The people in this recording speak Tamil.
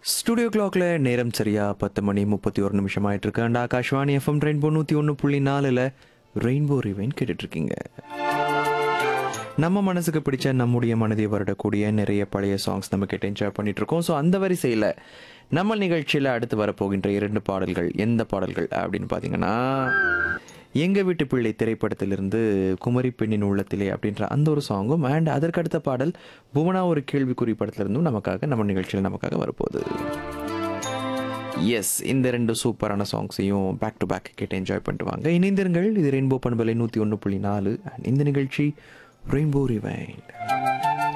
ஸ்டுடியோ கிளாக்ல நேரம் சரியா பத்து மணி முப்பத்தி ஒரு நிமிஷம் ஆயிட்டு இருக்கு அண்ட் ஆகாஷ்வாணி எஃப்எம் ரெயின்போ நூற்றி ஒன்று புள்ளி நாலில் ரெயின்போ ரிவைன் கேட்டுட்டு இருக்கீங்க நம்ம மனசுக்கு பிடிச்ச நம்முடைய மனதை வருடக்கூடிய நிறைய பழைய சாங்ஸ் நம்ம கேட்டு என்ஜாய் பண்ணிட்டு இருக்கோம் ஸோ அந்த வரிசையில் நம்ம நிகழ்ச்சியில் அடுத்து வரப்போகின்ற இரண்டு பாடல்கள் எந்த பாடல்கள் அப்படின்னு பார்த்தீங்கன்னா எங்க வீட்டு பிள்ளை திரைப்படத்திலிருந்து குமரி பெண்ணின் உள்ளத்திலே அப்படின்ற அந்த ஒரு சாங்கும் அண்ட் அதற்கடுத்த பாடல் புவனா ஒரு கேள்விக்குறி படத்திலிருந்தும் நமக்காக நம்ம நிகழ்ச்சியில் நமக்காக வரப்போகுது எஸ் இந்த ரெண்டு சூப்பரான சாங்ஸையும் பேக் டு பேக் கேட்டு என்ஜாய் பண்ணிட்டு வாங்க இணைந்திருங்கள் இது ரெயின்போ பண்பலை நூற்றி ஒன்று புள்ளி நாலு அண்ட் இந்த நிகழ்ச்சி ரெயின்போ ரிவைண்ட்